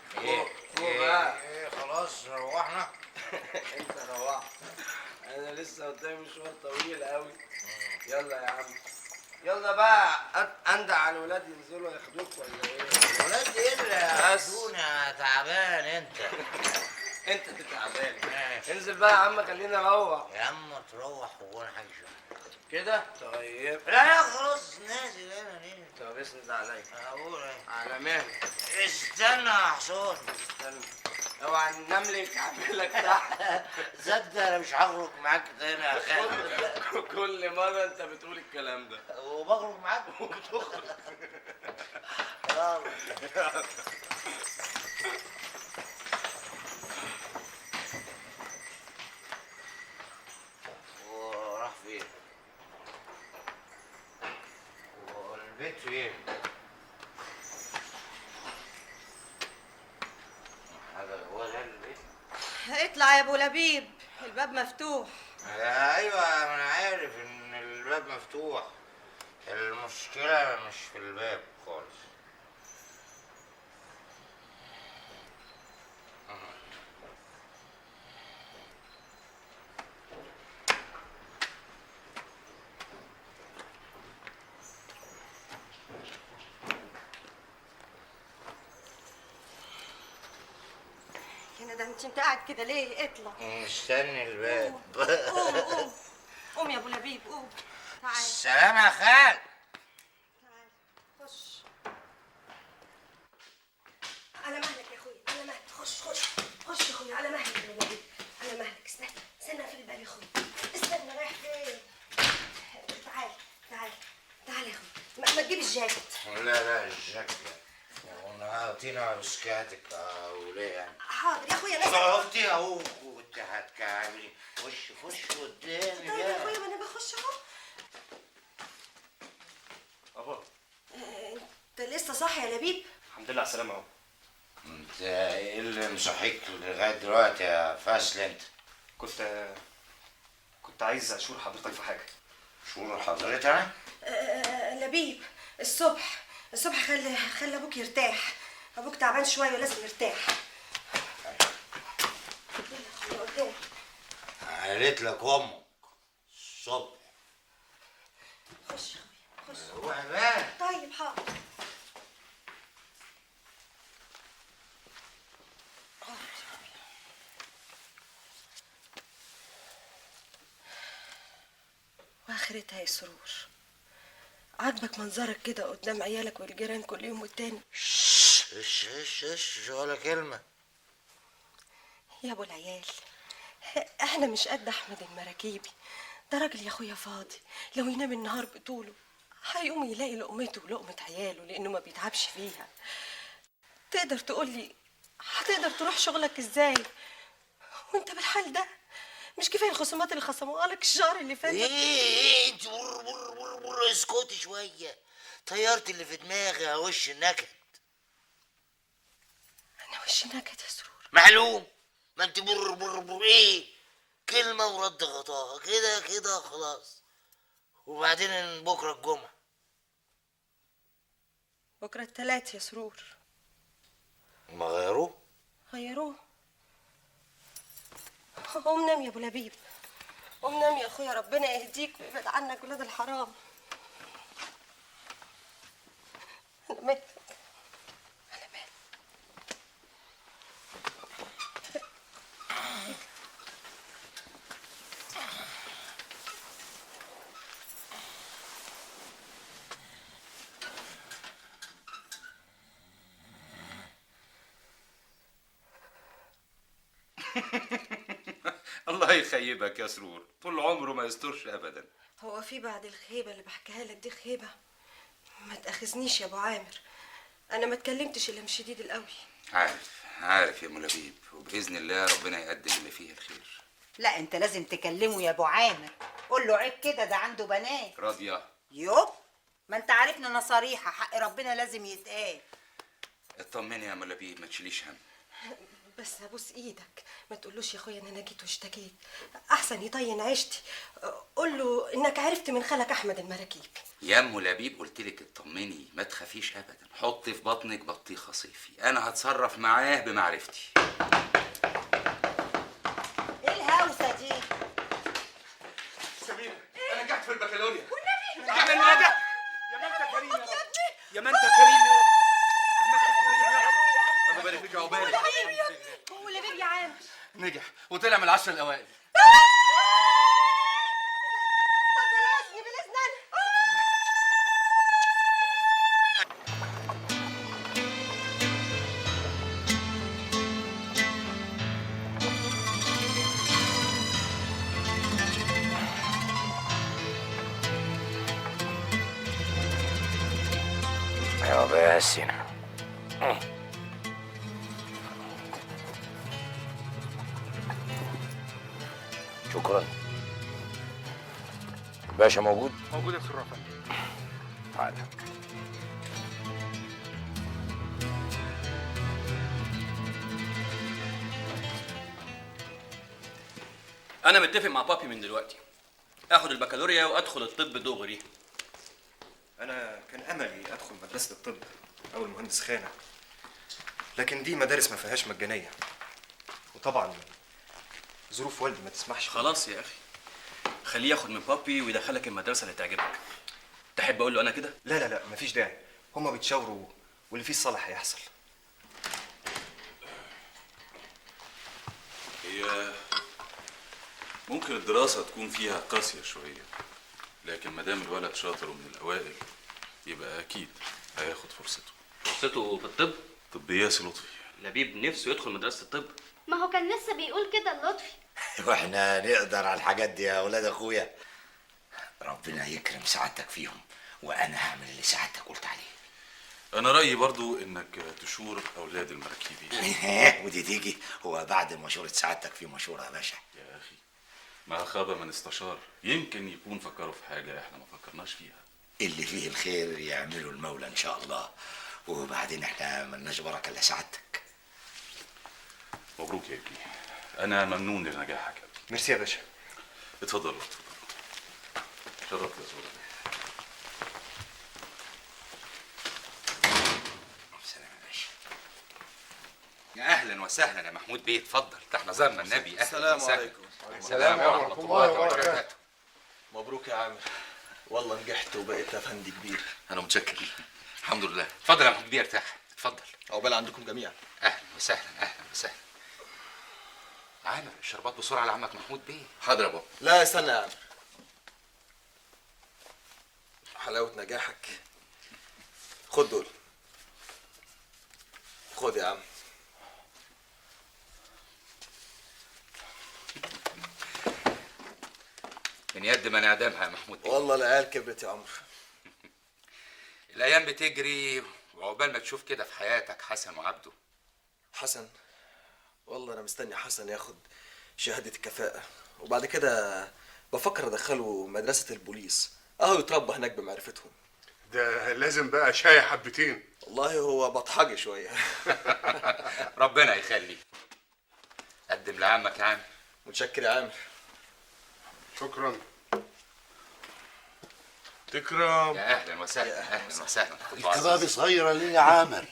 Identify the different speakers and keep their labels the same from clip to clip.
Speaker 1: ايه
Speaker 2: فوق
Speaker 1: ايه
Speaker 2: بقى.
Speaker 1: ايه خلاص روحنا
Speaker 2: انت روحت انا لسه قدامي مشوار طويل قوي يلا يا عم يلا بقى أت- اندع على الولاد ينزلوا ياخدوك ولا ايه
Speaker 1: ولاد ايه اللي
Speaker 2: بس.
Speaker 1: ياخدونا تعبان انت
Speaker 2: انت اللي تعبان
Speaker 1: ماشي.
Speaker 2: انزل بقى يا عم خلينا نروح
Speaker 1: يا عم تروح وانا حاجه
Speaker 2: كده طيب
Speaker 1: لا لا خلاص نازل انا ليه
Speaker 2: طب اسند عليا
Speaker 1: اقول ايه
Speaker 2: على مهلك
Speaker 1: استنى يا حصان
Speaker 2: استنى اوعى النمل يكعبلك تحت
Speaker 1: صدق انا مش هخرج معاك تاني يا خالد
Speaker 2: كل مرة انت بتقول الكلام ده
Speaker 1: وبخرج معاك وبتخرج يلا. وراح فين؟ والبيت فين؟ هذا هو ده البيت؟
Speaker 3: اطلع يا ابو لبيب الباب مفتوح
Speaker 1: ايوه ما انا عارف ان الباب مفتوح المشكلة مش في الباب خالص
Speaker 3: يا ده انت انت قاعد كده ليه اطلع
Speaker 1: مستني الباب
Speaker 3: قوم قوم قوم يا ابو لبيب قوم تعال
Speaker 1: سلام يا خال
Speaker 3: تعال خش على مهلك يا اخويا على مهلك خش خش خش يا اخويا على مهلك يا ابو لبيب على مهلك استنى استنى في الباب يا اخويا استنى رايح فين تعال تعال تعال يا اخويا ما, ما تجيب الجاكيت
Speaker 1: لا لا الجاكيت ونعطينا بسكاتك او ليه يعني
Speaker 3: حاضر يا اخويا نزل
Speaker 1: صرفتي اهو كنت هتكعبلي خش خش قدامي
Speaker 3: طيب يا اخويا
Speaker 1: بقى
Speaker 3: ما انا بخش اهو
Speaker 4: اهو
Speaker 3: آه، انت لسه صاحي يا لبيب
Speaker 4: الحمد لله على السلامه اهو
Speaker 1: انت ايه اللي مصحيك لغايه دلوقتي يا فاسل انت
Speaker 4: كنت كنت عايز اشور حضرتك في حاجه
Speaker 1: شو حضرتك انا
Speaker 3: آه، لبيب الصبح الصبح خلي خلي ابوك يرتاح ابوك تعبان شويه ولازم يرتاح يلا يا اخويا قدام
Speaker 1: قالت لك امك الصبح
Speaker 3: خش يا اخويا خش
Speaker 1: روح بقى
Speaker 3: طيب حاضر واخرتها يا سرور عاجبك منظرك كده قدام عيالك والجيران كل يوم والتاني
Speaker 1: شش شش شش ولا كلمه
Speaker 3: يا ابو العيال احنا مش قد احمد المراكيبي ده راجل يا اخويا فاضي لو ينام النهار بطوله هيقوم يلاقي لقمته ولقمة عياله لانه ما بيتعبش فيها تقدر تقول لي هتقدر تروح شغلك ازاي وانت بالحال ده مش كفايه الخصومات اللي خصموها لك الشهر اللي فات
Speaker 1: ايه ايه انت بر بر بر بر اسكتي شويه طيرت اللي في دماغي يا وش النكد
Speaker 3: انا وشي نكد يا سرور
Speaker 1: معلوم ما انت بر بر بر ايه كلمه ورد غطاها كده كده خلاص وبعدين بكره الجمعه
Speaker 3: بكره التلات يا سرور
Speaker 1: ما غيروه
Speaker 3: غيروه قوم نام يا ابو لبيب قوم نام يا اخويا ربنا يهديك ويبعد عنك ولاد الحرام انا مالك انا مالك
Speaker 5: الله يخيبك يا سرور طول عمره ما يسترش ابدا
Speaker 3: هو في بعد الخيبه اللي بحكيها لك دي خيبه ما تاخذنيش يا ابو عامر انا ما اتكلمتش الا من شديد القوي
Speaker 5: عارف عارف يا ام لبيب وباذن الله ربنا يقدم اللي فيه الخير
Speaker 6: لا انت لازم تكلمه يا ابو عامر قول له عيب كده ده عنده بنات
Speaker 5: راضيه
Speaker 6: يوب ما انت عارفنا انا صريحه حق ربنا لازم يتقال
Speaker 5: اطمني يا ام لبيب ما تشيليش هم
Speaker 3: بس ابوس ايدك ما تقولوش يا اخويا ان انا جيت واشتكيت احسن يطين عيشتي قول له انك عرفت من خالك احمد المراكيبي
Speaker 5: يا ام لبيب قلت لك اطمني ما تخافيش ابدا حطي في بطنك بطيخه صيفي انا هتصرف معاه بمعرفتي
Speaker 6: ايه الهوسه دي
Speaker 4: سميرة انا نجحت في البكالوريا
Speaker 6: والنبي
Speaker 4: يا من نجح يا ما انت كريم يا رب يا ما انت كريم يا رب يا ما انت كريم يا رب الله يبارك فيك يا عقبالك
Speaker 3: هو اللي بيبي عامر
Speaker 4: نجح وطلع من العشرة الاوائل
Speaker 3: طب بالاذن بالاذن انا
Speaker 1: يا باسم شكرا الباشا موجود؟
Speaker 4: موجود يا سراج فندم
Speaker 1: تعال
Speaker 7: انا متفق مع بابي من دلوقتي اخد البكالوريا وادخل الطب دغري
Speaker 4: انا كان املي ادخل مدرسة الطب او المهندس خانة لكن دي مدارس ما فيهاش مجانية وطبعا ظروف والدي ما تسمحش
Speaker 7: خلاص يا اخي خليه ياخد من بابي ويدخلك المدرسه اللي تعجبك تحب اقول له انا كده
Speaker 4: لا لا لا مفيش داعي هما بيتشاوروا واللي فيه الصالح هيحصل
Speaker 8: هي ممكن الدراسة تكون فيها قاسية شوية لكن ما دام الولد شاطر ومن الأوائل يبقى أكيد هياخد فرصته
Speaker 7: فرصته في الطب
Speaker 8: طب ياسي لطفي
Speaker 7: لبيب نفسه يدخل مدرسه الطب
Speaker 9: ما هو كان لسه بيقول كده لطفي
Speaker 1: واحنا نقدر على الحاجات دي يا ولاد اخويا ربنا يكرم سعادتك فيهم وانا هعمل اللي سعادتك قلت عليه
Speaker 8: أنا رأيي برضو إنك تشور أولاد المراكيبي
Speaker 1: ودي تيجي هو بعد مشورة سعادتك في مشورة يا باشا
Speaker 8: يا أخي ما خاب من استشار يمكن يكون فكروا في حاجة إحنا ما فكرناش فيها
Speaker 1: اللي فيه الخير يعمله المولى ان شاء الله وبعدين احنا ملناش بركه الا سعادتك
Speaker 8: مبروك يا ابني أنا ممنون لنجاحك يا ابني
Speaker 4: ميرسي يا باشا
Speaker 8: اتفضل اتفضل شرفت يا زولا
Speaker 1: سلام يا باشا
Speaker 5: يا اهلا وسهلا يا محمود بيه اتفضل ده احنا زرنا النبي اهلا
Speaker 2: السلام
Speaker 5: وسهلا.
Speaker 2: عليكم
Speaker 5: السلام ورحمه الله وبركاته
Speaker 2: مبروك يا عامر والله نجحت وبقيت افندي كبير
Speaker 5: انا متشكر الحمد لله اتفضل يا محمود بيه ارتاح اتفضل
Speaker 2: عقبال عندكم جميعا
Speaker 5: اهلا وسهلا اهلا وسهلا عامر الشربات بسرعه لعمك محمود بيه
Speaker 8: حاضر يا بابا
Speaker 2: لا استنى يا عامر حلاوة نجاحك خد دول خد يا عم
Speaker 5: من يد من اعدامها يا محمود بيه
Speaker 2: والله العيال كبرت يا عمرو
Speaker 5: الايام بتجري وعقبال ما تشوف كده في حياتك حسن وعبده
Speaker 2: حسن والله انا مستني حسن ياخد شهادة الكفاءة وبعد كده بفكر ادخله مدرسة البوليس اهو يتربى هناك بمعرفتهم
Speaker 10: ده لازم بقى شاي حبتين
Speaker 2: والله هو بطحجي شوية
Speaker 5: ربنا يخليك قدم لعمك يا عم
Speaker 2: متشكر يا عامر
Speaker 10: شكرا تكرم
Speaker 5: يا اهلا وسهلا اهلا وسهلا
Speaker 1: الكباب صغيرة ليه يا عامر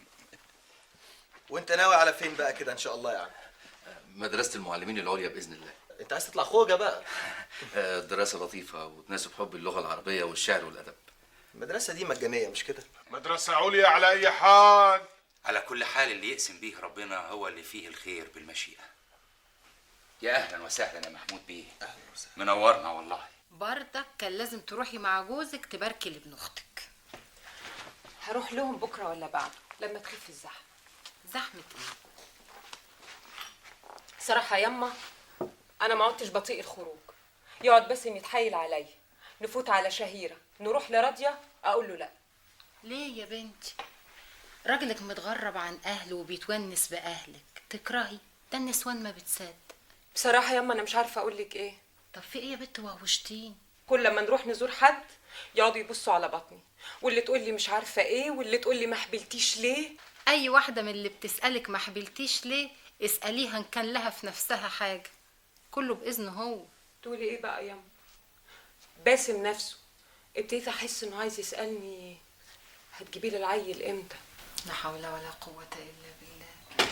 Speaker 2: وانت ناوي على فين بقى كده ان شاء الله يا عم
Speaker 11: مدرسة المعلمين العليا بإذن الله
Speaker 2: انت عايز تطلع خوجة بقى
Speaker 11: آه، دراسة لطيفة وتناسب حب اللغة العربية والشعر والأدب
Speaker 2: المدرسة دي مجانية مش كده
Speaker 10: مدرسة عليا على أي حال
Speaker 5: على كل حال اللي يقسم بيه ربنا هو اللي فيه الخير بالمشيئة يا أهلا وسهلا يا محمود بيه
Speaker 2: اهلا وسهلا
Speaker 5: منورنا والله
Speaker 12: برضك كان لازم تروحي مع جوزك تباركي لابن اختك
Speaker 3: هروح لهم بكره ولا بعده لما تخف الزحمه
Speaker 12: زحمه ايه
Speaker 3: صراحه يما انا ما عدتش بطيق الخروج يقعد باسم يتحايل عليا نفوت على شهيره نروح لراضيه اقول له لا
Speaker 12: ليه يا بنتي راجلك متغرب عن اهله وبيتونس باهلك تكرهي ده النسوان ما بتصدق
Speaker 3: بصراحه يما انا مش عارفه اقول لك ايه
Speaker 12: طب في ايه يا بنت وهوشتين
Speaker 3: كل لما نروح نزور حد يقعدوا يبصوا على بطني واللي تقول لي مش عارفه ايه واللي تقول لي ما حبلتيش ليه
Speaker 12: اي واحده من اللي بتسالك ما حبلتيش ليه اسأليها ان كان لها في نفسها حاجة كله بإذنه هو
Speaker 3: تقولي ايه بقى ياما باسم نفسه ابتديت احس انه عايز يسالني هتجيبي لي العيل امتى
Speaker 12: لا حول ولا قوة إلا بالله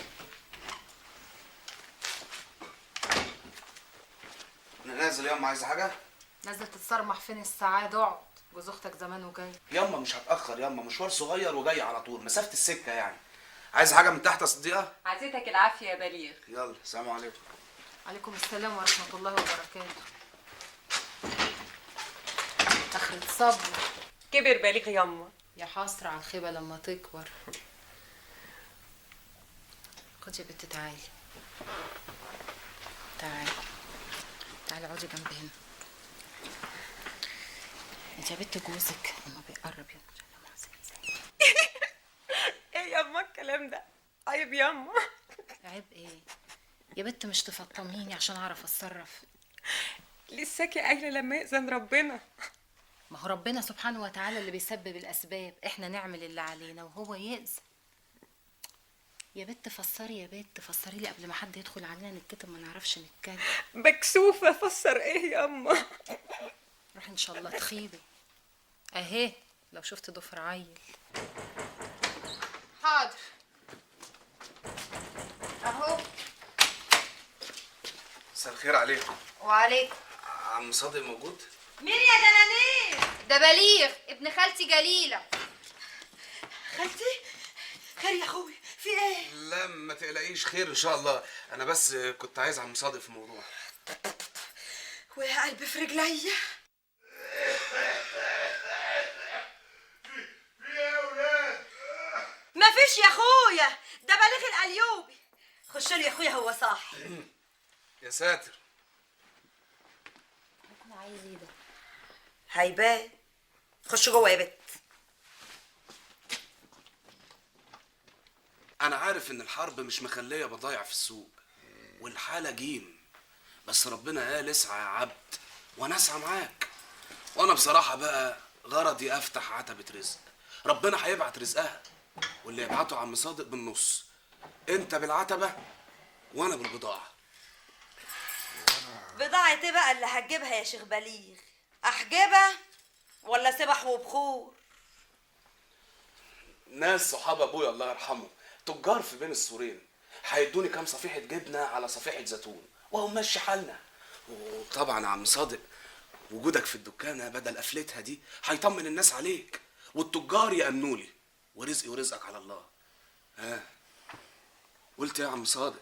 Speaker 2: انا نازل ياما عايزه حاجه
Speaker 12: نازل تتصرمح فين السعادة اقعد جوز اختك زمان وجاي
Speaker 2: ياما مش هتاخر ياما مشوار صغير وجاي على طول مسافه السكه يعني عايز حاجه من تحت يا صديقه
Speaker 3: عزيتك العافيه يا بليغ
Speaker 2: يلا السلام عليكم
Speaker 12: عليكم السلام ورحمة الله وبركاته آخرة صبر
Speaker 3: كبر بليغ ياما
Speaker 12: يا حسرة على الخيبة لما تكبر خدي يا بنت تعالي تعالي تعالي اقعدي جنبي هنا انت يا بنت جوزك لما بيقرب يا
Speaker 3: ايه ياما الكلام ده عيب ياما
Speaker 12: عيب ايه يا بنت مش تفطميني عشان اعرف اتصرف
Speaker 3: لساكي قايله لما يأذن ربنا
Speaker 12: ما هو ربنا سبحانه وتعالى اللي بيسبب الاسباب احنا نعمل اللي علينا وهو يأذن يا بنت فسري يا بنت فسري لي قبل ما حد يدخل علينا نتكتم ما نعرفش نتكلم
Speaker 3: مكسوفه افسر ايه ياما
Speaker 12: روحي ان شاء الله تخيبي اهي لو شفت ضفر عيل
Speaker 6: حاضر اهو
Speaker 2: مساء الخير عليكم
Speaker 6: وعليكم
Speaker 2: عم صادق موجود
Speaker 6: مين يا دنانير
Speaker 9: ده بليغ ابن خالتي جليلة
Speaker 6: خالتي خير يا اخوي في ايه
Speaker 2: لا ما تقلقيش خير ان شاء الله انا بس كنت عايز عم صادق في موضوع
Speaker 6: ويا قلبي في رجليا مفيش يا اخويا ده بليغ القليوبي خش لي يا اخويا هو صاحي
Speaker 2: يا ساتر
Speaker 12: انا عايز ايه ده
Speaker 6: هيبان خش جوه يا بت
Speaker 2: انا عارف ان الحرب مش مخليه بضايع في السوق والحاله جيم بس ربنا قال اسعى يا عبد وانا اسعى معاك وانا بصراحه بقى غرضي افتح عتبه رزق ربنا هيبعت رزقها واللي يبعته عم صادق بالنص انت بالعتبه وانا بالبضاعه
Speaker 6: بضاعة ايه بقى اللي هتجيبها يا شيخ بليغ احجبها ولا سبح وبخور
Speaker 2: ناس صحاب ابويا الله يرحمه تجار في بين السورين هيدوني كام صفيحه جبنه على صفيحه زيتون وهو ماشي حالنا وطبعا يا عم صادق وجودك في الدكانه بدل قفلتها دي هيطمن الناس عليك والتجار يامنوا لي ورزقي ورزقك على الله ها قلت إيه يا عم صادق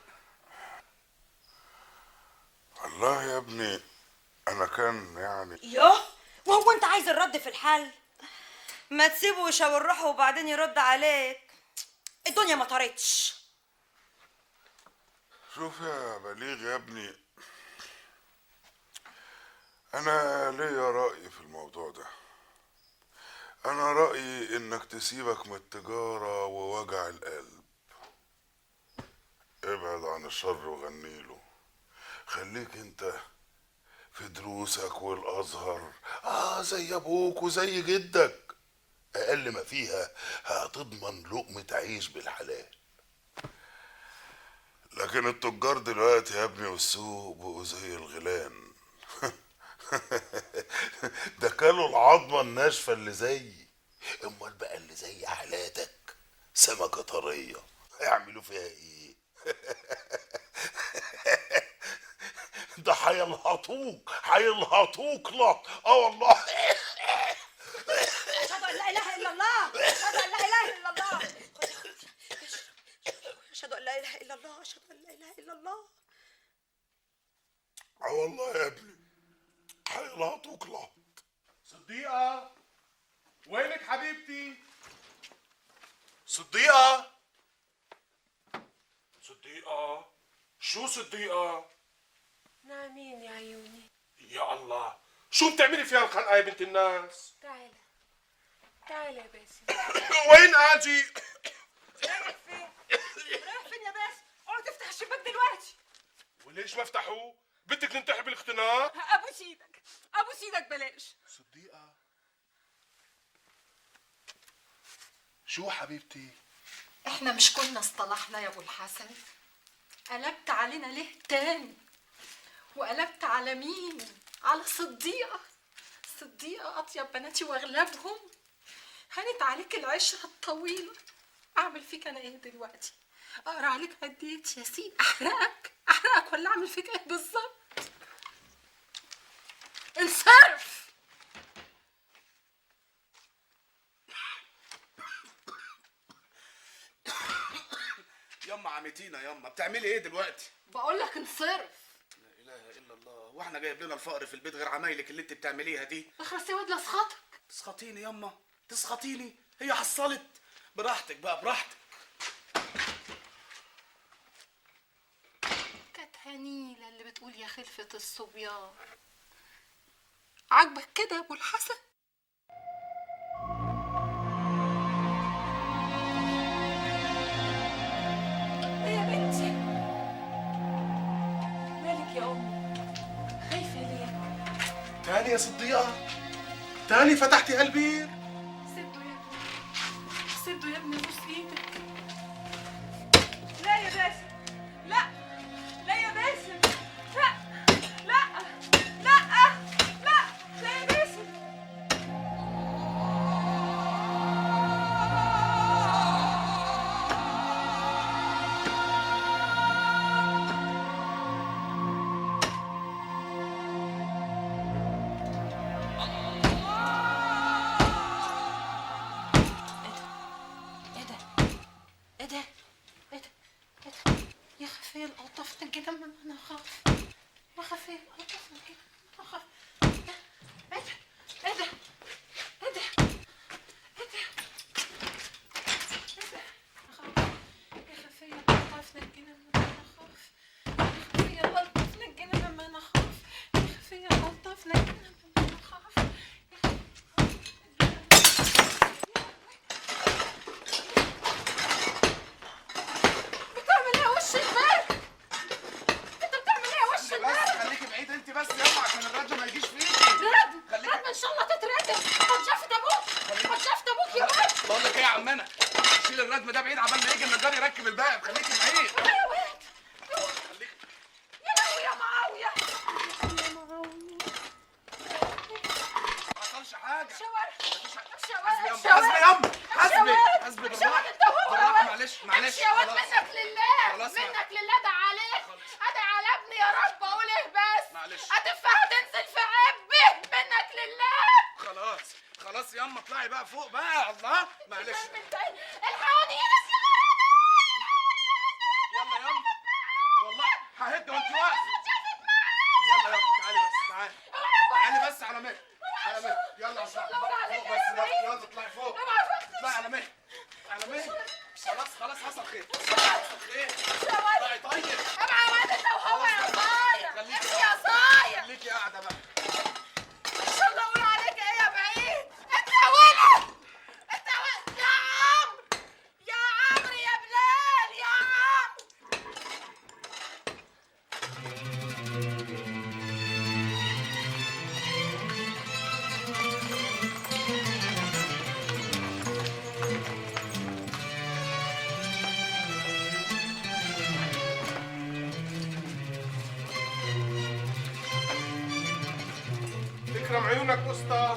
Speaker 13: والله يا ابني انا كان يعني
Speaker 6: يوه وهو انت عايز الرد في الحل ما تسيبه يشاور روحه وبعدين يرد عليك الدنيا ما طارتش
Speaker 13: شوف يا بليغ يا ابني انا ليا رأي في الموضوع ده انا رأيي انك تسيبك من التجارة ووجع القلب ابعد عن الشر وغنيله خليك انت في دروسك والازهر اه زي ابوك وزي جدك اقل ما فيها هتضمن لقمة عيش بالحلال لكن التجار دلوقتي يا ابني والسوق بقوا زي الغيلان ده كانوا العظمة الناشفة اللي زيي امال بقى اللي زي حالاتك سمكة طرية هيعملوا فيها ايه ده هيلهطوك هيلهطوك لط اه والله
Speaker 6: اشهد ان لا اله الا الله اشهد ان لا اله الا الله خد يا أخويا، اشرب. اشهد ان لا اله الا الله اشهد ان لا اله الا الله
Speaker 13: اه والله يا ابني هيلهطوك لط
Speaker 10: صديقة وينك حبيبتي صديقة صديقة شو صديقة
Speaker 3: نعمين يا عيوني
Speaker 10: يا الله شو بتعملي فيها الخلقة يا بنت الناس
Speaker 3: تعالى تعالى يا باسم
Speaker 10: وين اجي
Speaker 6: رايح فين رايح فين يا باسم اقعد افتح الشباك دلوقتي
Speaker 10: وليش ما فتحوه بدك ننتحر بالاختناق
Speaker 3: ابوس ايدك ابوس ايدك بلاش
Speaker 10: صديقة شو حبيبتي
Speaker 12: احنا مش كنا اصطلحنا يا ابو الحسن
Speaker 14: قلبت علينا ليه تاني وقلبت على مين على صديقة صديقة أطيب بناتي وأغلبهم هانت عليك العشرة الطويلة أعمل فيك أنا إيه دلوقتي أقرأ عليك عديت يا سيدي أحرقك أحرقك ولا أعمل فيك إيه بالظبط انصرف
Speaker 2: يما عمتينا يما بتعملي ايه دلوقتي
Speaker 14: بقول لك انصرف
Speaker 2: لا اله الا الله واحنا جايب لنا الفقر في البيت غير عمايلك اللي انت بتعمليها دي
Speaker 14: اخرس يا واد لاسخطك
Speaker 2: تسخطيني يما تسخطيني هي حصلت براحتك بقى براحتك
Speaker 14: كانت هنيلة اللي بتقول يا خلفة الصبيان عاجبك كده يا ابو الحسن ايه يا بنتي مالك يا امي خايفه ليه
Speaker 10: تاني يا صديقة تاني فتحتي قلبي
Speaker 14: سدوا يا ابني سدوا يا ابني بوس ايدك لا يا باسم لا لا يا باسم لا لا لا لا لا يا باسم ايه ده ايه ده ايه ده ايه ده يا خفيه القطفنا كده ما انا اخاف يا خفيه القطفنا كده ما اخاف ايه ده ايه ده ايه ده ايه ده ايه ده أخاف. يا خفيه القطفنا كده ما انا اخاف يا خفيه القطفنا كده ما انا اخاف يا خفيه القطفنا كده ما انا اخاف بتعمل ايه يا وش الباب انت بتعمل ايه يا وش
Speaker 2: بس
Speaker 14: الباب
Speaker 2: خليكي بعيد انت بس يما عشان الراديو ما يجيش فيكي
Speaker 14: رد رد ان شاء الله تتردم قد شافت ابوك قد شافت ابوك يا واد
Speaker 2: بقول لك ايه يا عمنا شيل الردم ده بعيد عبال ما يجي النجار يركب الباب خليكي بعيد
Speaker 14: يا واد يا لهوي يا معاويه
Speaker 2: ما حصلش حاجه
Speaker 14: شوارع
Speaker 2: حسبي
Speaker 14: شوارع
Speaker 2: يما حسبي يما حسبي حسبي
Speaker 14: شوارع
Speaker 2: بالراحه
Speaker 14: انت هو
Speaker 2: بالراحه
Speaker 14: واد.
Speaker 2: معلش معلش
Speaker 14: امشي يا واد
Speaker 2: خلاص.
Speaker 14: منك لله
Speaker 2: خلاص
Speaker 14: منك لله ده عليك ادعي على ابني يا رب اقول ايه بس
Speaker 2: معلش.
Speaker 14: هتفها تنزل في عبه منك لله
Speaker 2: خلاص خلاص يما اطلعي بقى فوق بقى الله معلش
Speaker 14: الحقوني يا ناس
Speaker 2: يلا يما والله ههد وانت واقفه يلا يلا تعالي بس تعالي تعالي بس على مهل على مهل يلا اطلعي فوق بس يلا يلا اطلعي فوق اطلعي على مهل على مهل خلاص خلاص حصل خير حصل خير اطلعي طيب
Speaker 14: ابعد واد انت وهو يا صايع
Speaker 2: خليكي
Speaker 14: امشي يا صايع
Speaker 2: خليكي قاعده بقى
Speaker 14: ان شاء الله اقول عليك ايه يا بعيد انت يا ولد انت يا ولد يا عمرو يا عمرو يا بلال يا عمرو
Speaker 10: تكرم عيونك اسطى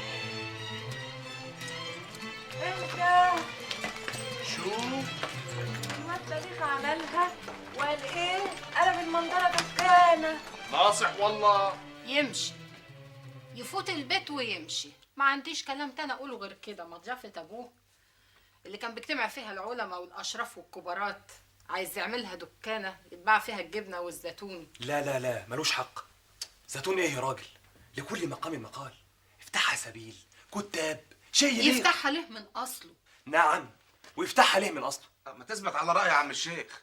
Speaker 3: انت
Speaker 10: شو
Speaker 3: ما التاريخ عملها وقال ايه قلب المنظره دكانه
Speaker 10: ناصح والله
Speaker 12: يمشي يفوت البيت ويمشي ما عنديش كلام تاني اقوله غير كده مضيافة ابوه اللي كان بيجتمع فيها العلماء والاشراف والكبارات عايز يعملها دكانه يتباع فيها الجبنه والزيتون
Speaker 7: لا لا لا ملوش حق زيتون ايه يا راجل لكل مقام مقال افتحها سبيل كتاب شيء يليق.
Speaker 12: يفتحها ليه من اصله
Speaker 7: نعم ويفتحها ليه من اصله
Speaker 2: ما تثبت على راي يا عم الشيخ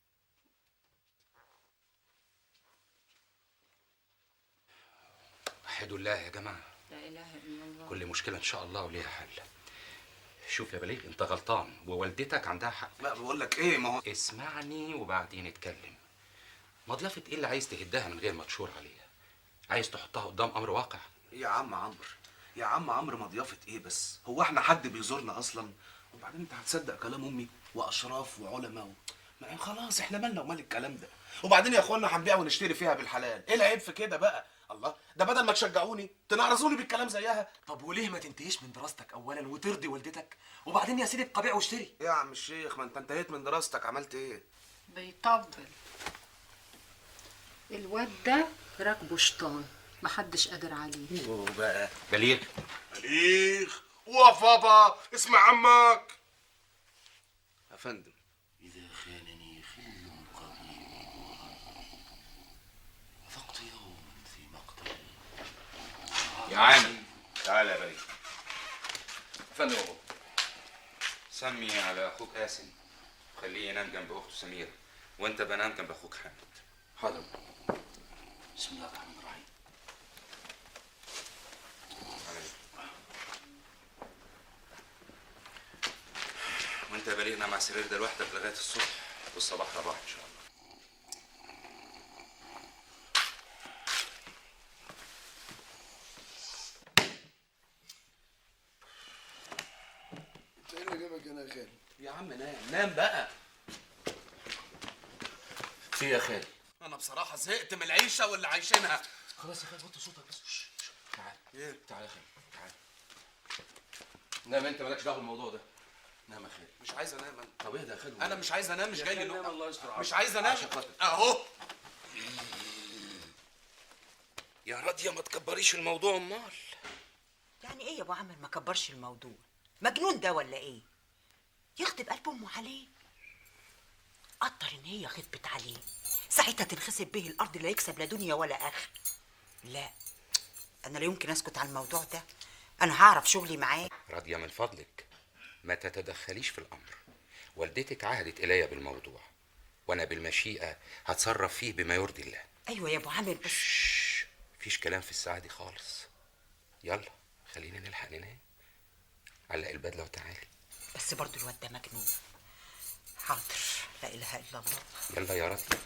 Speaker 5: وحدوا الله يا جماعه
Speaker 12: لا اله الا الله
Speaker 5: كل مشكله ان شاء الله وليها حل شوف يا بليغ انت غلطان ووالدتك عندها حق
Speaker 2: لا بقول لك ايه ما هو
Speaker 5: اسمعني وبعدين اتكلم مضيافة ايه اللي عايز تهدها من غير ما تشور عليها عايز تحطها قدام امر واقع
Speaker 2: يا عم عمرو يا عم عمرو مضيافة ايه بس هو احنا حد بيزورنا اصلا وبعدين انت هتصدق كلام امي واشراف وعلماء و... ما خلاص احنا مالنا ومال الكلام ده وبعدين يا اخوانا هنبيع ونشتري فيها بالحلال ايه العيب في كده بقى الله ده بدل ما تشجعوني تنعرضوني بالكلام زيها
Speaker 7: طب وليه ما تنتهيش من دراستك اولا وترضي والدتك وبعدين يا سيدي ابقى بيع واشتري
Speaker 2: ايه يا عم الشيخ ما انت انتهيت من دراستك عملت ايه
Speaker 12: بيطبل الواد ده راكبه شيطان محدش قادر عليه
Speaker 2: بقى
Speaker 5: بليغ
Speaker 10: بليغ وقف بابا اسمع عمك
Speaker 2: يا فندم
Speaker 11: إذا خانني خل قديم وفقت يوما في مقتل
Speaker 5: يا عامر تعالى يا بليغ
Speaker 11: فندم يا بابا
Speaker 5: سمي على اخوك قاسم خليه ينام جنب اخته سميره وانت بنام جنب اخوك حامد
Speaker 11: حاضر بسم الله الرحمن الرحيم
Speaker 5: وانت يا بليغ نام على السرير ده لوحدك لغايه الصبح والصباح رباح ان شاء الله
Speaker 2: انت ايه اللي جابك هنا يا خالد يا عم نام نام بقى
Speaker 11: في يا خالد
Speaker 2: انا بصراحه زهقت من العيشه واللي عايشينها
Speaker 11: خلاص يا خالد وطي صوتك بس شش، شش. تعال
Speaker 2: ايه
Speaker 11: تعال يا خالد تعال نام انت مالكش دعوه بالموضوع ده نام يا خالد
Speaker 2: مش عايز انام انا
Speaker 11: طب اهدى يا خالد
Speaker 2: انا مش عايز انام مش
Speaker 11: يا
Speaker 2: جاي لي
Speaker 11: خالد
Speaker 2: نوم
Speaker 11: نام، الله يستر
Speaker 2: مش
Speaker 11: عليك.
Speaker 2: عايز انام
Speaker 11: عشان خاطر.
Speaker 2: اهو
Speaker 5: يا راضيه ما تكبريش الموضوع امال
Speaker 15: يعني ايه يا ابو عامر ما كبرش الموضوع مجنون ده ولا ايه يخطب قلب امه عليه قدر ان هي خطبت عليه ساعتها تنخسف به الارض لا يكسب لا دنيا ولا اخر لا انا لا يمكن اسكت على الموضوع ده انا هعرف شغلي معاه
Speaker 5: راضيه من فضلك ما تتدخليش في الامر والدتك عهدت الي بالموضوع وانا بالمشيئه هتصرف فيه بما يرضي الله
Speaker 15: ايوه يا ابو عامر بس
Speaker 5: مفيش كلام في الساعه دي خالص يلا خلينا نلحق ننام علق البدله وتعالي
Speaker 15: بس برضو الواد ده مجنون حاضر لا اله الا الله
Speaker 5: يلا يا راضيه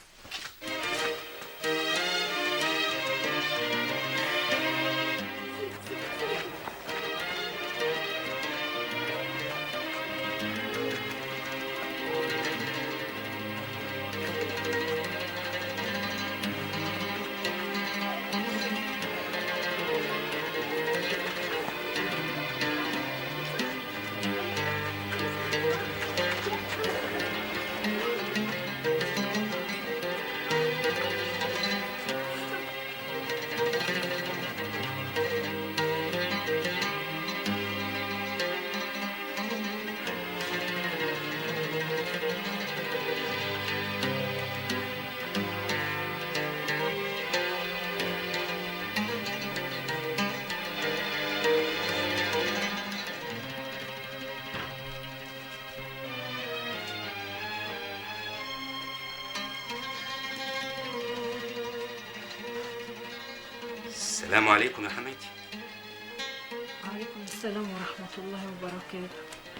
Speaker 5: السلام عليكم يا حماتي
Speaker 12: وعليكم السلام ورحمة الله وبركاته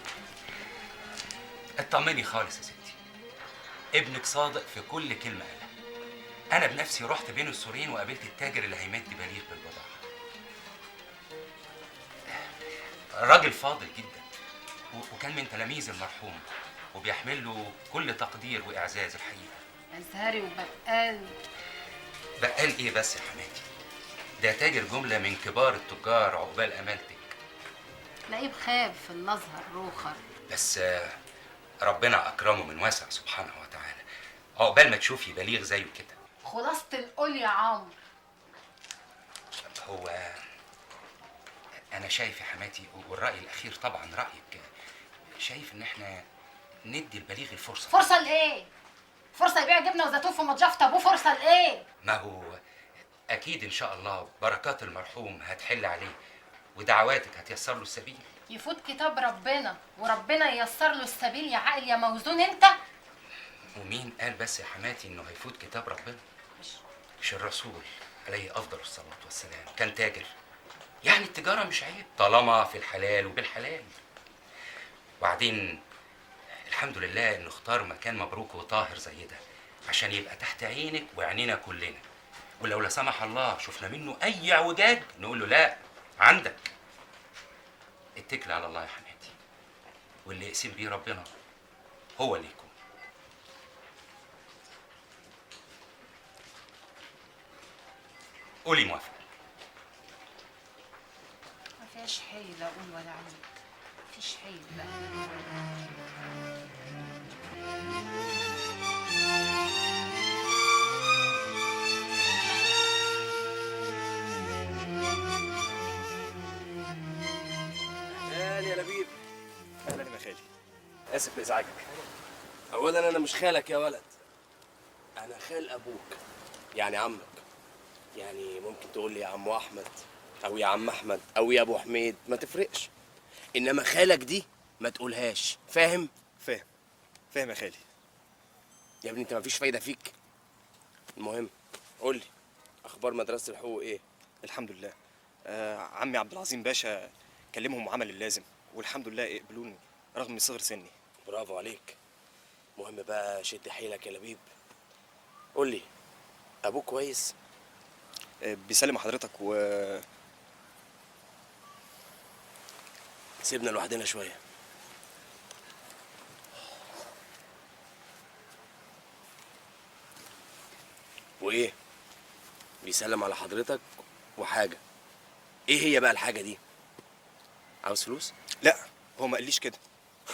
Speaker 5: اطمني خالص يا ستي ابنك صادق في كل كلمه قالها انا بنفسي رحت بين السورين وقابلت التاجر اللي هيمد بليغ بالبضاعه راجل فاضل جدا و- وكان من تلاميذ المرحوم وبيحمل له كل تقدير واعزاز الحقيقه
Speaker 12: أزهري وبقال
Speaker 5: بقال ايه بس يا حماتي ده تاجر جمله من كبار التجار عقبال امالتك
Speaker 12: تلاقيه بخاب في الأزهر روخر
Speaker 5: بس آه، ربنا اكرمه من واسع سبحانه وتعالى عقبال ما تشوفي بليغ زيه كده
Speaker 12: خلاصة القول يا عمرو
Speaker 5: هو انا شايف يا حماتي والراي الاخير طبعا رايك شايف ان احنا ندي البليغ الفرصه
Speaker 12: فرصة لإيه؟ فرصة يبيع جبنة وزيتون في متجفة أبوه فرصة لإيه؟
Speaker 5: ما هو اكيد ان شاء الله بركات المرحوم هتحل عليه ودعواتك هتيسر له السبيل
Speaker 12: يفوت كتاب ربنا وربنا ييسر له السبيل يا عقل يا موزون أنت
Speaker 5: ومين قال بس يا حماتي انه هيفوت كتاب ربنا مش الرسول عليه افضل الصلاه والسلام كان تاجر يعني التجاره مش عيب طالما في الحلال وبالحلال وبعدين الحمد لله انه اختار مكان مبروك وطاهر زي ده عشان يبقى تحت عينك وعينينا كلنا ولو لا سمح الله شفنا منه اي اعوجاج نقول له لا عندك اتكل على الله يا حماتي واللي يقسم بيه ربنا هو اللي يكون قولي موافقه
Speaker 12: ما فيهاش حيل اقول ولا عيد مفيش حيل بقى
Speaker 16: اهلا يا لبيب
Speaker 4: اهلا يا خالي اسف لازعاجك
Speaker 16: اولا انا مش خالك يا ولد انا خال ابوك يعني عمك يعني ممكن تقول لي يا عمو احمد او يا عم احمد او يا ابو حميد ما تفرقش انما خالك دي ما تقولهاش فاهم
Speaker 4: فاهم فاهم يا خالي
Speaker 16: يا ابني انت مفيش فايده فيك المهم قول لي اخبار مدرسه الحقوق ايه
Speaker 4: الحمد لله آه عمي عبد العظيم باشا كلمهم وعمل اللازم والحمد لله يقبلوني رغم صغر سني
Speaker 16: برافو عليك المهم بقى شد حيلك يا لبيب قول لي ابوك كويس
Speaker 4: آه بيسلم حضرتك و
Speaker 16: سيبنا لوحدنا شويه وايه بيسلم على حضرتك وحاجه ايه هي بقى الحاجه دي عاوز فلوس
Speaker 4: لا هو ما قاليش كده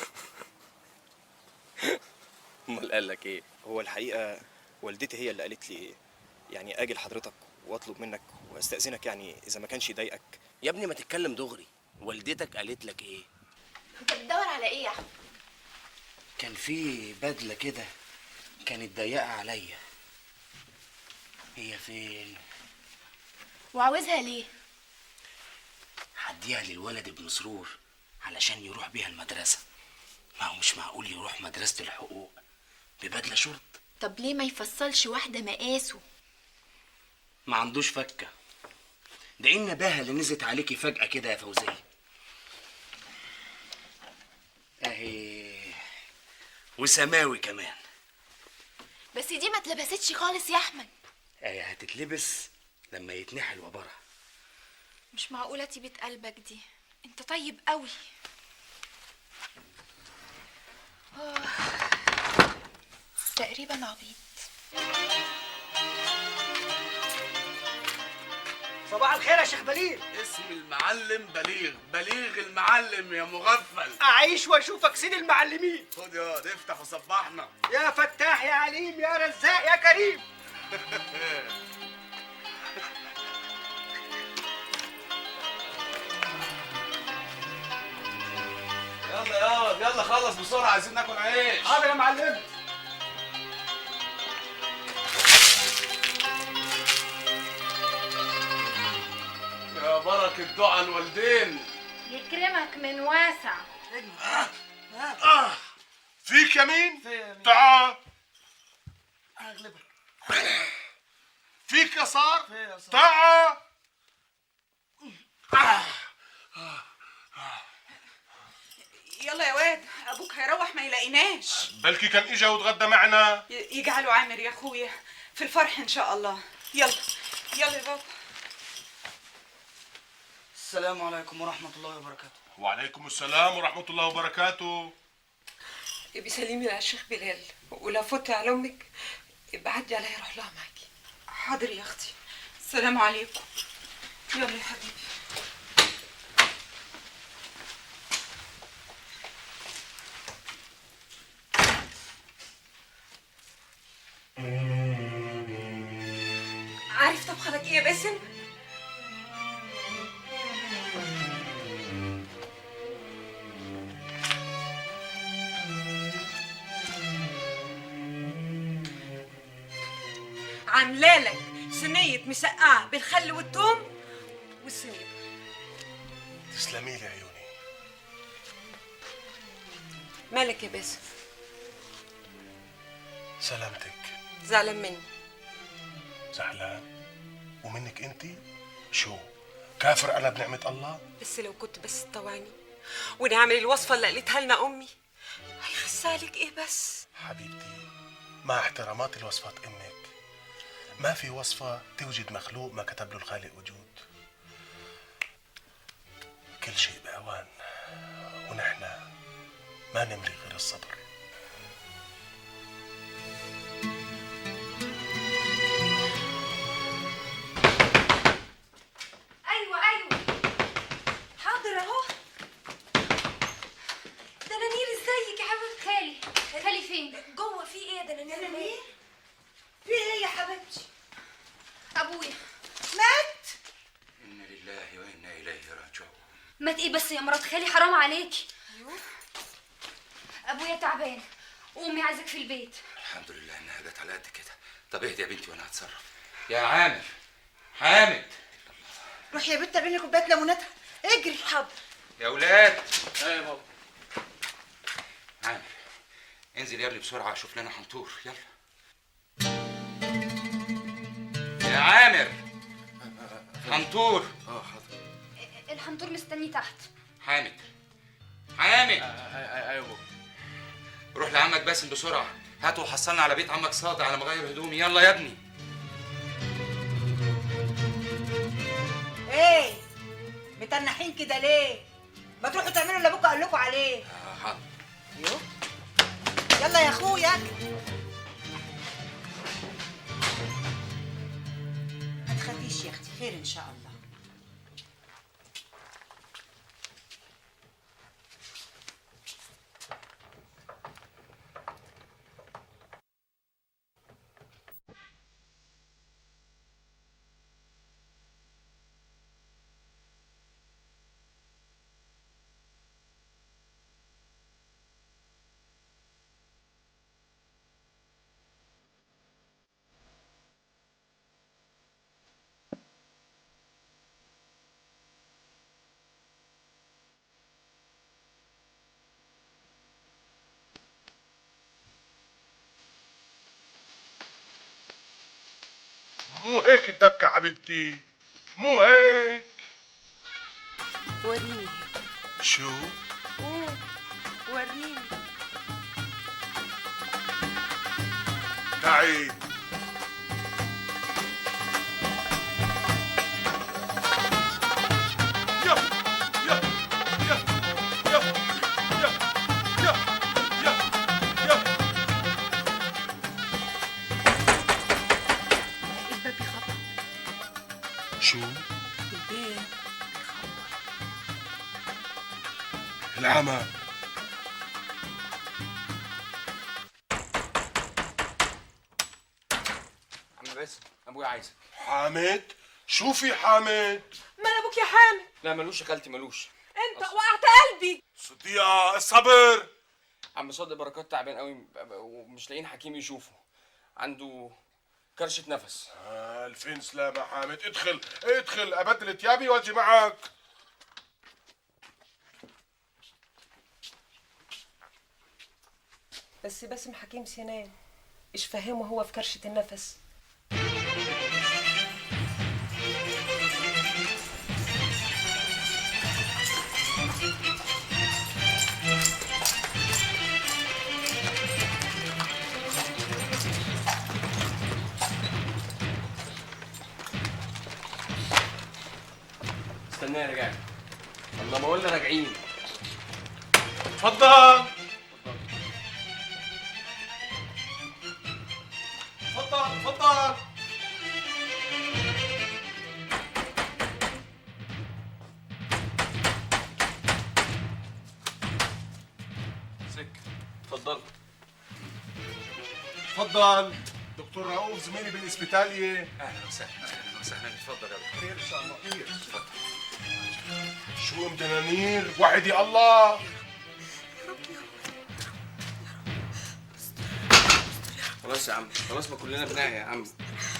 Speaker 16: امال قال لك ايه
Speaker 4: هو الحقيقه والدتي هي اللي قالت لي يعني اجي لحضرتك واطلب منك واستاذنك يعني اذا ما كانش يضايقك
Speaker 16: يا ابني ما تتكلم دغري والدتك قالت لك ايه
Speaker 9: انت بتدور على ايه يا احمد
Speaker 16: كان في بدله كده كانت ضيقه عليا هي فين
Speaker 9: وعاوزها ليه
Speaker 16: هديها للولد ابن سرور علشان يروح بيها المدرسه ما هو مش معقول يروح مدرسه الحقوق ببدله شرط
Speaker 9: طب ليه ما يفصلش واحده مقاسه
Speaker 16: ما عندوش فكه ده ايه النباهه اللي نزلت عليكي فجاه كده يا فوزيه اهي وسماوي كمان
Speaker 9: بس دي ما اتلبستش خالص يا احمد
Speaker 16: اهي هتتلبس لما يتنحل وبرها
Speaker 9: مش معقوله تيبه قلبك دي انت طيب قوي آه. تقريبا عبيط
Speaker 17: صباح الخير يا شيخ بليغ
Speaker 2: اسم المعلم بليغ بليغ المعلم يا مغفل
Speaker 17: اعيش واشوفك سيد المعلمين
Speaker 2: خد يا افتح وصبحنا
Speaker 17: يا فتاح يا عليم يا رزاق يا كريم
Speaker 2: يلا يا يلا خلص بسرعه عايزين ناكل عيش
Speaker 17: حاضر يا معلم
Speaker 2: يا بركه دعاء الوالدين
Speaker 12: يكرمك من واسع
Speaker 10: آه. فيك يمين تعال
Speaker 17: اغلبك
Speaker 10: فيك يسار
Speaker 17: في يسار.
Speaker 10: تعال
Speaker 18: يلا يا واد ابوك هيروح ما يلاقيناش
Speaker 10: بلكي كان اجا وتغدى معنا
Speaker 18: ي- يجعله عامر يا اخويا في الفرح ان شاء الله يلا يلا يا بابا
Speaker 17: السلام عليكم ورحمة الله وبركاته
Speaker 10: وعليكم السلام ورحمة الله وبركاته
Speaker 3: بيسلمي على الشيخ بلال ولو فوتي على امك ابعدي عليا اروح لها معاكي
Speaker 18: حاضر يا اختي السلام عليكم يلا يا حبيبي
Speaker 3: عارف طبخلك ايه يا باسم عاملالك صينية مسقعة بالخل والثوم والصينية
Speaker 10: تسلمي لي عيوني
Speaker 3: مالك يا باسم
Speaker 10: سلامتك
Speaker 3: زعلان مني
Speaker 10: زعلان ومنك انت شو كافر انا بنعمة الله
Speaker 3: بس لو كنت بس تطوعني ونعمل الوصفة اللي قالتها لنا أمي هيخسالك إيه بس
Speaker 10: حبيبتي مع احتراماتي لوصفات امك ما في وصفة توجد مخلوق ما كتب له الخالق وجود كل شيء بأوان ونحن ما نملي غير الصبر
Speaker 19: خالي فين
Speaker 6: جوه في ايه ده انا نايمه مين في ايه يا حبيبتي
Speaker 19: ابويا
Speaker 6: مات
Speaker 5: انا لله وانا اليه راجعون
Speaker 19: مات ايه بس يا مرات خالي حرام عليكي ابويا تعبان وامي عايزك في البيت
Speaker 5: الحمد لله انها جت على قد كده طب اهدي يا بنتي وانا هتصرف يا عامر حامد
Speaker 15: روح يا بنت اعملي لي كوبايه ليموناتها اجري حاضر
Speaker 5: يا ولاد ايه يا بابا عامر انزل يا ابني بسرعه شوف لنا حنطور يلا يا عامر حنطور
Speaker 8: اه حاضر
Speaker 19: الحنطور مستني تحت
Speaker 5: حامد حامد
Speaker 8: ايوه بابا
Speaker 5: روح لعمك باسم بسرعه هاته وحصلنا على بيت عمك صادق على ما اغير هدومي يلا يا ابني
Speaker 15: ايه متنحين كده ليه ما تروحوا تعملوا اللي ابوكوا قال لكم عليه
Speaker 5: آه، حاضر
Speaker 15: يو يلا يا اخويا ما تخافيش يا اختي خير ان شاء الله
Speaker 13: مو هيك الدبكة حبيبتي مو هيك
Speaker 3: وريني
Speaker 13: شو
Speaker 3: ايه وريني
Speaker 13: تعي يا يا يا يا يا يا يا يا
Speaker 3: الباب بيخبط
Speaker 13: شو
Speaker 3: الباب
Speaker 13: العمى
Speaker 16: عم باسم ابويا عايزك
Speaker 13: حامد شو في حامد
Speaker 18: ما انا ابوك يا حامد
Speaker 16: لا ملوش يا خالتي ملوش
Speaker 18: انت وقعت قلبي
Speaker 13: صديقة الصبر
Speaker 16: عم صادق بركات تعبان قوي ومش لاقيين حكيم يشوفه عنده كرشة نفس
Speaker 13: آه الفين سلامة حامد ادخل ادخل ابدل ثيابي واجي معك
Speaker 3: بس باسم حكيم سنان ايش فهمه هو في كرشة النفس
Speaker 16: استنى يا رجال الله ما قلنا راجعين
Speaker 13: تفضل تفضل تفضل
Speaker 16: سك اتفضل
Speaker 13: تفضل دكتور رؤوف زميلي بالاسبيتالية
Speaker 5: اهلا وسهلا اهلا وسهلا اتفضل يا ولد
Speaker 13: خير ان شاء الله خير شو ام دنانير وحدي الله
Speaker 16: خلاص يا عم خلاص ما كلنا بناعي يا عم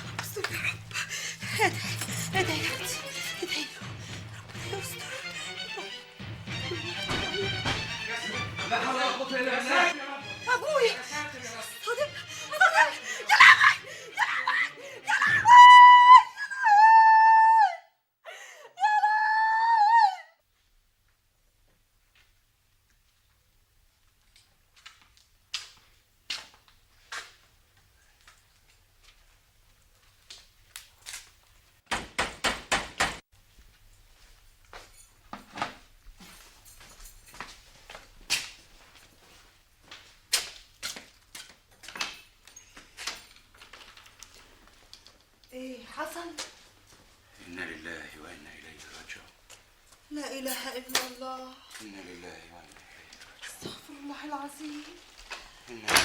Speaker 15: ادعي يا اختي ادعي ربنا يستر
Speaker 16: لا حول ولا قوة الا بالله
Speaker 15: ابويا صدق صدق يا لهوي يا لهوي يا لهوي
Speaker 6: ايه حصل
Speaker 5: انا لله وانا اليه راجعون
Speaker 6: لا اله الا الله
Speaker 5: انا لله وانا اليه راجعون
Speaker 6: استغفر الله العظيم
Speaker 5: انا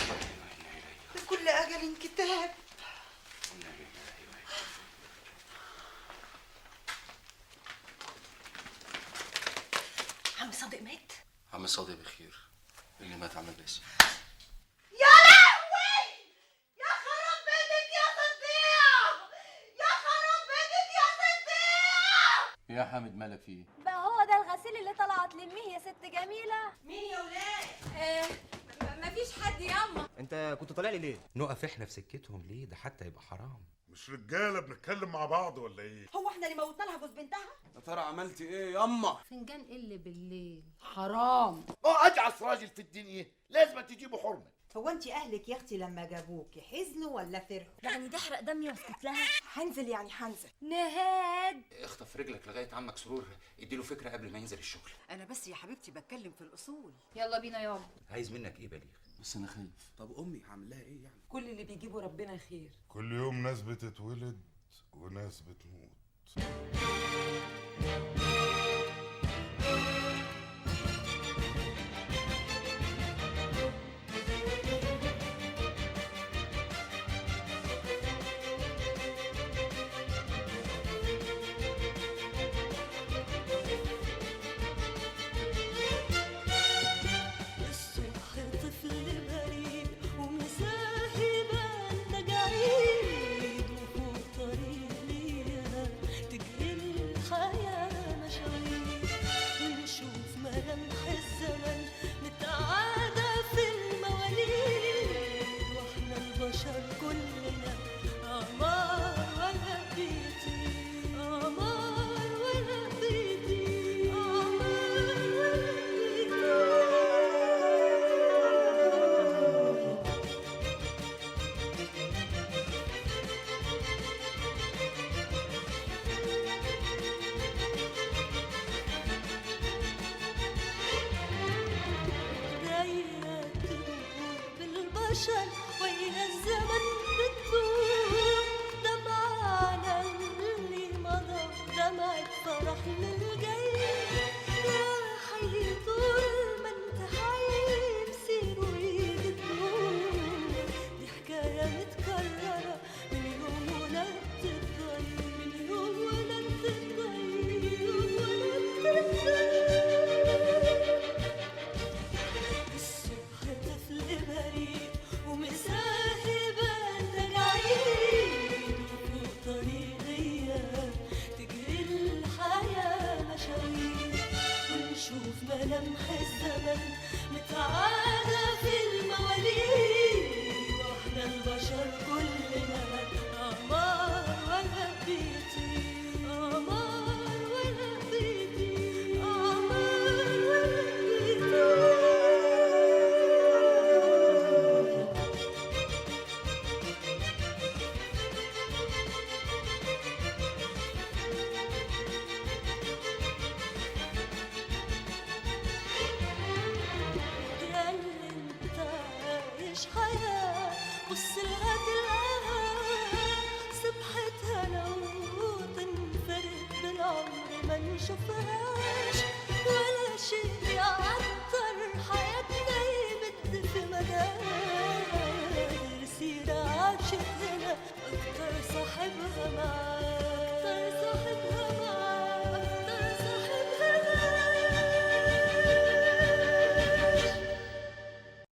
Speaker 11: عم صادق بخير اللي مات عم باسم
Speaker 20: يا لهوي يا خراب بيتك يا صديع يا خراب بيتك يا صديع
Speaker 11: يا حامد مالك فيه
Speaker 21: بقى هو ده الغسيل اللي طلعت لميه يا ست جميلة
Speaker 18: مين يا ولاد
Speaker 21: آه مفيش حد ياما
Speaker 4: انت كنت طالع لي ليه
Speaker 5: نقف احنا في سكتهم ليه ده حتى يبقى حرام
Speaker 13: مش رجاله بنتكلم مع بعض ولا ايه
Speaker 18: هو احنا اللي موتنا لها جوز بنتها
Speaker 2: يا ترى عملتي ايه ياما
Speaker 14: فنجان اللي بالليل حرام
Speaker 22: اه اجعص راجل في الدنيا لازم تجيبه حرمه
Speaker 15: هو انت اهلك يا اختي لما جابوكي حزنوا ولا فرحوا
Speaker 21: يعني ده حرق دمي واسكت لها
Speaker 3: هنزل يعني هنزل
Speaker 21: نهاد
Speaker 5: اخطف رجلك لغايه عمك سرور اديله فكره قبل ما ينزل الشغل
Speaker 15: انا بس يا حبيبتي بتكلم في الاصول
Speaker 21: يلا بينا يابا
Speaker 5: عايز منك ايه بليغ
Speaker 2: بس انا خايف طب امي هعمل لها ايه يعني
Speaker 3: كل اللي بيجيبه ربنا خير
Speaker 13: كل يوم ناس بتتولد وناس بتموت
Speaker 20: الصبح طفل بريء ومساهبة تجاعيد وفوق طريق ليها تجري الحياة مشاوير ونشوف ملامح الزمن متعادة في المواليد واحنا البشر كلنا أعمار ولا بيطير أعمار ولا بيطير أعمار ولا دايرة تدور بالبشر ويا الزمن بتدور دمعة على اللي مضى دمعة فرح للجاي يا حي طول ما انت حي بصير ويجي الدور دي حكاية متكررة من يوم ولدت الضي من يوم ولدت الضي يوم ولدت الضي الصبح طفل بريء ومساهبة تجاعيد وفوق طريقية تجري الحياة مشاوير ونشوف ملامح الزمن متعادة في المواليد واحنا البشر كلنا أعمار ولا بيطير أعمار ولا بيطير أعمار ولا بيطير يا اللي انت عايش حياة بص لها تلاقيها سبحتها لو تنفرد بالعمر ما نشوفهاش ولا شيء يعطر حياتنا يمد في مجال سيرة عاشت هنا أكتر صاحبها معاش